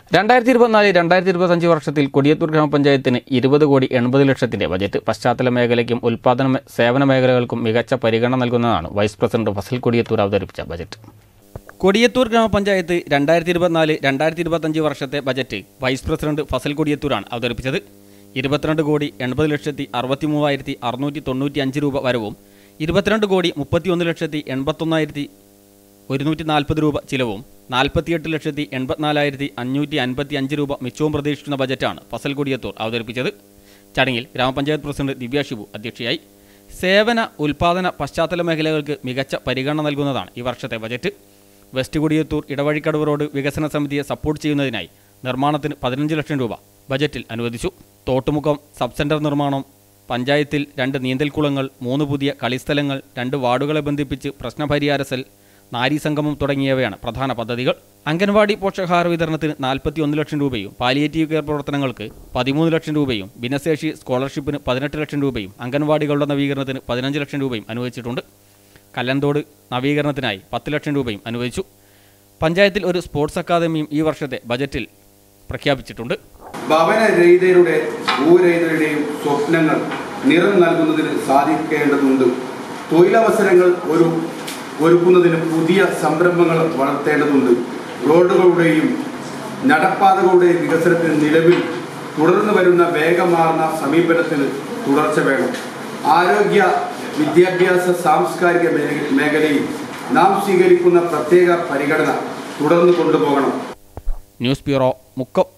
രണ്ടായിരത്തി ഇരുപത്തിനാല് രണ്ടായിരത്തി ഇരുപത്തഞ്ച് വർഷത്തിൽ കൊടിയത്തൂർ ഗ്രാമപഞ്ചായത്തിന് ഇരുപത് കോടി എൺപത് ലക്ഷത്തിന്റെ ബജറ്റ് പശ്ചാത്തല മേഖലയ്ക്കും ഉൽപാദന മേ- സേവന മേഖലകൾക്കും മികച്ച പരിഗണന നൽകുന്നതാണ് വൈസ് പ്രസിഡന്റ് ഫസൽ കൊടിയത്തൂർ അവതരിപ്പിച്ച ബജറ്റ് കൊടിയത്തൂർ ഗ്രാമപഞ്ചായത്ത് രണ്ടായിരത്തി ഇരുപത്തിനാല് രണ്ടായിരത്തി ഇരുപത്തഞ്ച് വർഷത്തെ ബജറ്റ് വൈസ് പ്രസിഡന്റ് ഫസൽ കൊടിയത്തൂരാണ് അവതരിപ്പിച്ചത് ഇരുപത്തിരണ്ട് കോടി എൺപത് ലക്ഷത്തി അറുപത്തി മൂവായിരത്തി അറുന്നൂറ്റി തൊണ്ണൂറ്റി അഞ്ച് രൂപ വരവും ഇരുപത്തിരണ്ട് കോടി മുപ്പത്തിയൊന്ന് ലക്ഷത്തി എൺപത്തൊന്നായിരത്തി ഒരുന്നൂറ്റി നാൽപ്പത് രൂപ ചിലവും നാൽപ്പത്തിയെട്ട് ലക്ഷത്തി എൺപത്തിനാലായിരത്തി അഞ്ഞൂറ്റി അൻപത്തി അഞ്ച് രൂപ മിച്ചവും പ്രതീക്ഷിക്കുന്ന ബജറ്റാണ് ഫസൽ കൊടിയത്തൂർ അവതരിപ്പിച്ചത് ചടങ്ങിൽ ഗ്രാമപഞ്ചായത്ത് പ്രസിഡന്റ് ദിവ്യ ഷിബു അധ്യക്ഷയായി സേവന ഉൽപാദന പശ്ചാത്തല മേഖലകൾക്ക് മികച്ച പരിഗണന നൽകുന്നതാണ് ഈ വർഷത്തെ budget West Kodiyathur Idavazhikkadavu road വികസന സമിതിയെ സപ്പോർട്ട് ചെയ്യുന്നതിനായി നിർമ്മാണത്തിന് പതിനഞ്ച് ലക്ഷം രൂപ ബജറ്റിൽ അനുവദിച്ചു തോട്ടുമുഖം സബ് സെന്റർ നിർമ്മാണം പഞ്ചായത്തിൽ രണ്ട് നീന്തൽക്കുളങ്ങൾ മൂന്ന് പുതിയ കളിസ്ഥലങ്ങൾ രണ്ട് വാർഡുകളെ ബന്ധിപ്പിച്ച് പ്രശ്നപരിഹാര സെൽ നാരീ സംഗമം തുടങ്ങിയവയാണ് പ്രധാന പദ്ധതികൾ അംഗൻവാടി പോഷകാഹാര വിതരണത്തിന് നാൽപ്പത്തി ഒന്ന് ലക്ഷം രൂപയും പാലിയേറ്റീവ് കെയർ പ്രവർത്തനങ്ങൾക്ക് പതിമൂന്ന് ലക്ഷം രൂപയും ഭിന്നശേഷി സ്കോളർഷിപ്പിന് പതിനെട്ട് ലക്ഷം രൂപയും അംഗൻവാടികളുടെ നവീകരണത്തിന് പതിനഞ്ച് ലക്ഷം രൂപയും അനുവദിച്ചിട്ടുണ്ട് കല്ലന്തോട് നവീകരണത്തിനായി പത്ത് ലക്ഷം രൂപയും അനുവദിച്ചു പഞ്ചായത്തിൽ ഒരു സ്പോർട്സ് അക്കാദമിയും ഈ വർഷത്തെ ബജറ്റിൽ പ്രഖ്യാപിച്ചിട്ടുണ്ട് ഭവനരഹിതരുടെ ഭൂരഹിതരുടെയും സ്വപ്നങ്ങൾ നിറം നൽകുന്നതിന് സാധിക്കേണ്ടതുണ്ട് തൊഴിലവസരങ്ങൾ ഒരു ഒരുക്കുന്നതിന് പുതിയ സംരംഭങ്ങൾ വളർത്തേണ്ടതുണ്ട് റോഡുകളുടെയും നടപ്പാതകളുടെയും വികസനത്തിന് നിലവിൽ തുടർന്നു വരുന്ന വേഗമാർന്ന സമീപനത്തിന് തുടർച്ച വേണം ആരോഗ്യ വിദ്യാഭ്യാസ സാംസ്കാരിക മേഖ- മേഖലയിൽ നാം സ്വീകരിക്കുന്ന പ്രത്യേക പരിഗണന തുടർന്നു കൊണ്ടുപോകണം ന്യൂസ് ബ്യൂറോ മുക്കം